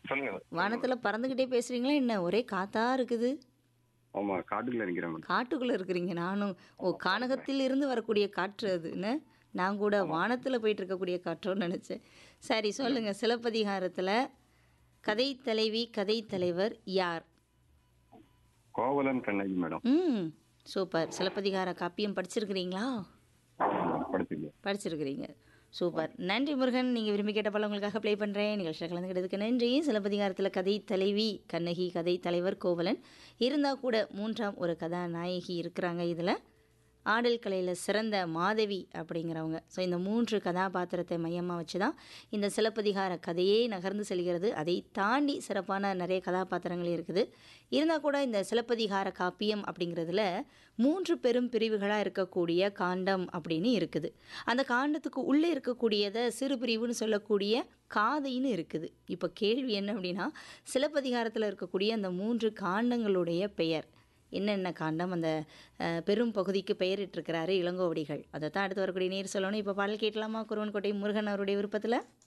சொல்லுங்க வானத்துல பறந்துக்கிட்டே பேசுறீங்களா என்ன ஒரே காத்தா இருக்குது ஆமா காட்டுக்குள்ள நிக்கிறேன் மேடம் காட்டுக்குள்ள இருக்கிறீங்க நானும் ஓ கானகத்தில் இருந்து வரக்கூடிய காற்று அது என்ன நான் கூட வானத்துல போயிட்டு இருக்கக்கூடிய காற்றோன்னு நினைச்சேன் சரி சொல்லுங்க சிலப்பதிகாரத்துல கதை தலைவி கதை தலைவர் யார் கோவலன் கண்ணகி மேடம் ம் சூப்பர் சிலப்பதிகார காப்பியம் படிச்சிருக்கிறீங்களா படிச்சிருக்கேன் படிச்சிருக்கிறீங்க சூப்பர் நன்றி முருகன் நீங்கள் விரும்பி கேட்ட பல உங்களுக்காக ப்ளே பண்ணுறேன் நிகழ்ச்சியில் கலந்துக்கிட்டதுக்கு நன்றி சிலப்பதிகாரத்தில் கதை தலைவி கண்ணகி கதை தலைவர் கோவலன் இருந்தால் கூட மூன்றாம் ஒரு கதாநாயகி இருக்கிறாங்க இதில் ஆடல் கலையில் சிறந்த மாதவி அப்படிங்கிறவங்க ஸோ இந்த மூன்று கதாபாத்திரத்தை மையமாக வச்சு தான் இந்த சிலப்பதிகார கதையே நகர்ந்து செல்கிறது அதை தாண்டி சிறப்பான நிறைய கதாபாத்திரங்கள் இருக்குது இருந்தால் கூட இந்த சிலப்பதிகார காப்பியம் அப்படிங்கிறதுல மூன்று பெரும் பிரிவுகளாக இருக்கக்கூடிய காண்டம் அப்படின்னு இருக்குது அந்த காண்டத்துக்கு உள்ளே இருக்கக்கூடியதை சிறு பிரிவுன்னு சொல்லக்கூடிய காதைன்னு இருக்குது இப்போ கேள்வி என்ன அப்படின்னா சிலப்பதிகாரத்தில் இருக்கக்கூடிய அந்த மூன்று காண்டங்களுடைய பெயர் என்னென்ன காண்டம் அந்த அஹ், பெரும் பகுதிக்கு பெயரிட்டிருக்கிறாரு இளங்கோவடிகள் அதை தான் அடுத்து வரக்கூடிய நேர் சொல்லணும் இப்போ பாடல் கேட்கலாமா குருவன்கோட்டை முருகன் அவருடைய விருப்பத்தில்